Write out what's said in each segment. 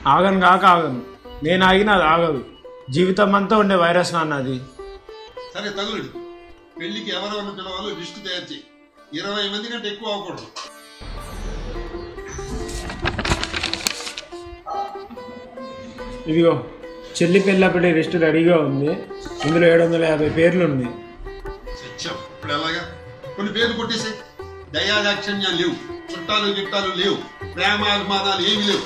ఆగను కాక ఆగను నేను ఆగినా అది ఆగదు జీవితం అంతా ఉండే వైరస్ నాన్న అది సరే తగులుడు పెళ్లికి ఎవరెవరిని పిలవాలో లిస్టు తయారు చేయి ఇరవై మంది కంటే ఎక్కువ అవ్వకూడదు ఇదిగో చెల్లి పెళ్ళప్పటి లిస్ట్ రెడీగా ఉంది ఇందులో ఏడు వందల యాభై పేర్లు ఉంది సత్యం ఇప్పుడు ఎలాగా కొన్ని పేర్లు కొట్టేసాయి దయాదాక్షిణ్యాలు లేవు చుట్టాలు గిట్టాలు లేవు ప్రేమ అభిమానాలు ఏమి లేవు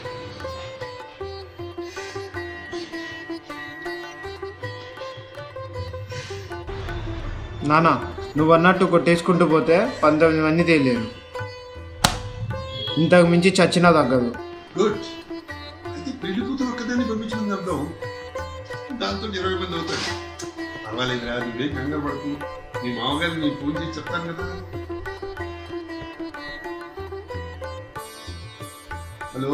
నాన్న నువ్వు అన్నట్టు కొట్టేసుకుంటూ పోతే పంతొమ్మిది మంది తేలేరు ఇంతకు మించి చచ్చినా తగ్గదు గుడ్ అయితే పెళ్లి కూతురు ఒక్కదాన్ని పంపించింది అర్థం దాంతో ఇరవై మంది అవుతారు పర్వాలేదు రా నువ్వేం కంగారు పడుతు మీ మామగారు నీ ఫోన్ చేసి చెప్తాను కదా హలో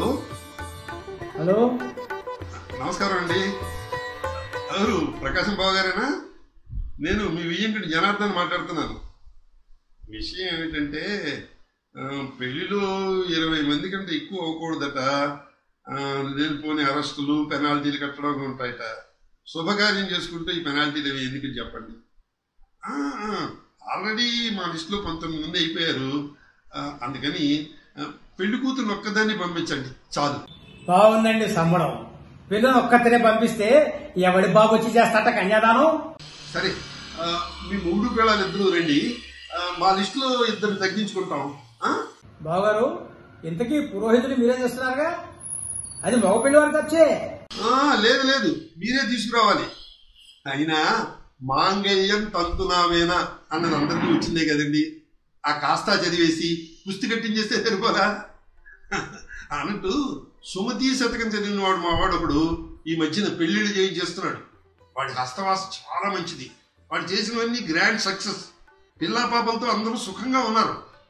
హలో నమస్కారం అండి ఎవరు ప్రకాశం బాబు గారేనా నేను మీ వియ్యంకుడి జనార్దన్ మాట్లాడుతున్నాను విషయం ఏమిటంటే ఆ, పెళ్లిలో ఇరవై మంది కంటే ఎక్కువ అవ్వకూడదట ఆ, లేనిపోని అరెస్టులు పెనాల్టీలు కట్టడం ఉంటాయట శుభకార్యం చేసుకుంటే ఈ పెనాల్టీలు అవి ఎందుకు చెప్పండి ఆ, ఆ, ఆల్రెడీ మా లిస్టులో పంతొమ్మిది మంది అయిపోయారు ఆ, అందుకని ఆ, పెళ్లి కూతురు ఒక్కదాన్ని పంపించండి చాలు బాగుందండి సంబడం పిల్లలు ఒక్కతనే పంపిస్తే ఎవడి బాబు వచ్చి చేస్తాట కన్యాదానం సరే ఆ, మీ మూడు పిల్లలు ఇద్దరు రండి ఆ, మా లిస్టులో ఇద్దరు తగ్గించుకుంటాం ఆ? బావగారు ఇంతకీ పురోహితులు మీరే చేస్తున్నారుగా అది మగ పిల్లి వారికి వచ్చే ఆ, లేదు లేదు మీరే తీసుకురావాలి అయినా మాంగళ్యం తంతునామేనా అన్నది అందరికీ వచ్చిందే కదండి ఆ కాస్తా చదివేసి పుస్తి కట్టించేస్తే సరిపోదా అన్నట్టు సుమతి శతకం చదివిన వాడు మా వాడు ఒకడు ఈ మధ్యన పెళ్లిళ్ళు చేయించేస్తున్నాడు వాడి హస్తవాస చాలా మంచిది వాడు చేసినవన్నీ గ్రాండ్ సక్సెస్ పిల్లా పాపలతో అందరూ సుఖంగా ఉన్నారు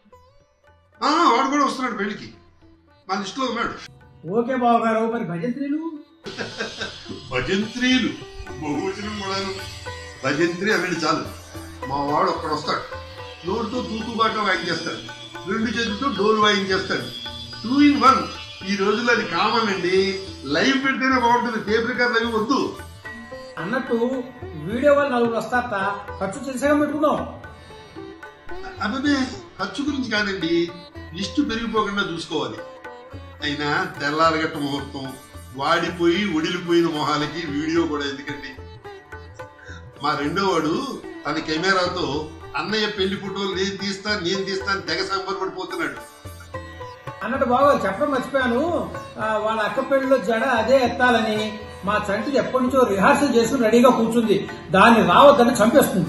ఆ, వాడు కూడా వస్తున్నాడు పెళ్లికి మా లిస్టులో ఉన్నాడు ఓకే బావగారు మరి భజంత్రీలు భజంత్రీలు బహువచనం కూడాను భజంత్రి అనేది చాలు మా వాడు ఒక్కడ వస్తాడు నోటితో తూతు బాట వాయించేస్తాడు రెండు చేతులతో డోలు వాయించేస్తాడు టూ ఇన్ వన్ ఈ రోజుల్లో అది కామన్ అండి లైవ్ పెడితేనే బాగుంటుంది టేప్ రికార్డ్ అవి వద్దు అన్నట్టు వీడియో వాళ్ళు నలుగురు వస్తారట ఖర్చు తెలిసగా పెట్టుకున్నాం అదే ఖర్చు గురించి కాదండి లిస్టు పెరిగిపోకుండా చూసుకోవాలి అయినా తెల్లారగట్ట ముహూర్తం వాడిపోయి ఒడిలిపోయిన మొహాలకి వీడియో కూడా ఎందుకండి మా రెండో వాడు తన కెమెరాతో అన్నయ్య పెళ్లి ఫోటోలు నేను తీస్తా నేను తీస్తా అని తెగ సంబరపడిపోతున్నాడు అన్నట్టు బావగారు చెప్పడం మర్చిపోయాను ఆ, వాళ్ళ అక్క పెళ్లిలో జడ అదే ఎత్తాలని మా చంటి ఎప్పటి నుంచో రిహార్సల్ చేసుకుని రెడీగా కూర్చుంది దాన్ని రావద్దని చంపేస్తుంది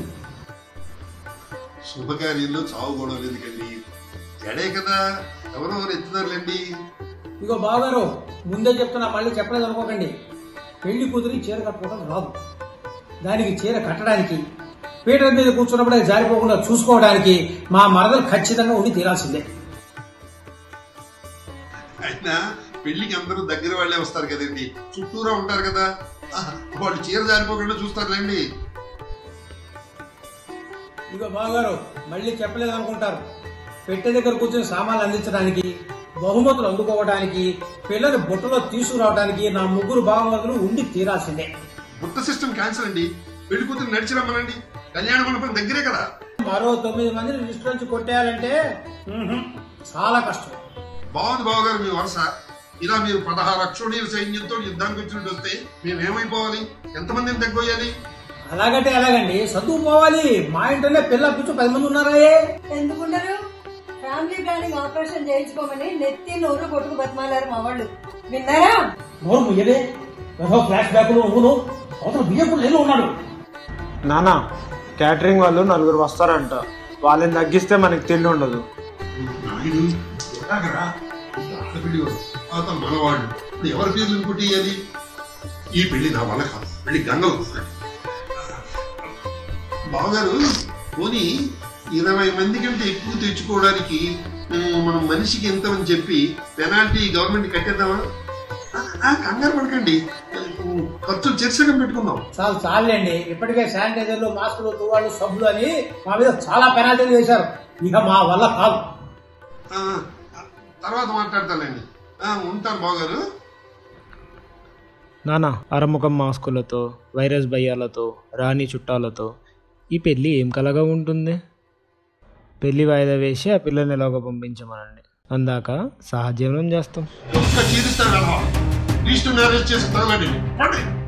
శుభకార్యంలో చావు గొడవలు ఎందుకండి జడే కదా ఎవరెవరు ఎత్తుతారులేండి ఇగో బావగారు ముందే చెప్తున్నా మళ్ళీ చెప్పలేదు అనుకోకండి పెళ్లి కూతురి చీర కట్టుకోవడం రాదు దానికి చీర కట్టడానికి పీటర్ మీద కూర్చున్నప్పుడు అది జారిపోకుండా చూసుకోవడానికి మా మరదలు ఖచ్చితంగా ఉండి తీరాల్సిందే అయినా పెళ్లికి అందరూ దగ్గర వాళ్ళే వస్తారు కదండి చుట్టూరా ఉంటారు కదా ఆ, వాళ్ళు చీర జారిపోకుండా చూస్తారులేండి ఇగో బావగారు మళ్ళీ చెప్పలేదు అనుకుంటారు పెట్టె దగ్గర కూర్చొని సామాన్లు అందించడానికి బహుమతులు అందుకోవడానికి పిల్లలు బుట్టలో తీసుకురావడానికి నా ముగ్గురు బావమతులు ఉండి తీరాల్సిందే బుట్ట సిస్టమ్ క్యాన్సర్ అండి పెళ్లి కూతురు నడిచి రమ్మనండి కళ్యాణ మండపం దగ్గరే కదా మరో తొమ్మిది మందిని లిస్ట్ నుంచి కొట్టేయాలంటే ఉహుం, చాలా కష్టం బాగుంది బావగారు మీ వరుస ఇలా మీరు పదహారు అక్షోణీయుల సైన్యంతో యుద్ధానికి వచ్చినట్టు వస్తే మేము ఏమైపోవాలి ఎంతమందిని తగ్గోయాలి అలాగంటే ఎలాగండి చదువు పోవాలి మా ఇంట్లోనే పిల్ల కూర్చో పది మంది ఉన్నారాయే ఎందుకున్నారు ఫ్యామిలీ ప్లానింగ్ ఆపరేషన్ చేయించుకోమని నెత్తి నోరు కొట్టుకు బతిమాలారు మా వాళ్ళు విన్నారా నోరు ముయ్యలే ఏదో ఫ్లాష్ బ్యాక్ లో ఊను అవతల బియ్యప్పుడు నేను ఉన్నాడు నాన్న క్యాటరింగ్ వాళ్ళు నలుగురు వస్తారంట వాళ్ళని తగ్గిస్తే మనకి తెలివి ఉండదు నాయుడు ఎలాగరా పెళ్లి అతను మనవాడు ఇప్పుడు ఎవరి పేర్లు ఇంకోటి ఇయ్యాలి ఈ పెళ్లి నా వల్ల కాదు పెళ్లి గంగలు వస్తాడు బావగారు పోనీ ఇరవై మంది కంటే ఎక్కువ తెచ్చుకోవడానికి ఆ, మనం మనిషికి ఎంత అని చెప్పి పెనాల్టీ గవర్నమెంట్ కట్టేద్దామా ఆ, ఆ, కంగారు పడకండి ఖర్చులు చర్చగా పెట్టుకుందాం చాలు చాలండి ఇప్పటికే శానిటైజర్లు మాస్కులు తువాళ్ళు సబ్బులు అని మా మీద చాలా పెనాల్టీలు వేశారు ఇక మా వల్ల కాదు ఆ, తర్వాత మాట్లాడతానండి ఆ, ఉంటాను బావగారు నానా అరముఖం మాస్కులతో వైరస్ భయ్యాలతో రాణి చుట్టాలతో ఈ పెళ్ళి ఏం కలగా ఉంటుంది పెళ్లి వాయిదా వేసి ఆ పిల్లని ఎలాగో పంపించమనండి అందాక సహజీవనం చేస్తాం ఒక్క చీరిస్తాను వెళ్ళవా రిజిస్టర్ మ్యారేజ్ చేసుకుంటానండి పండి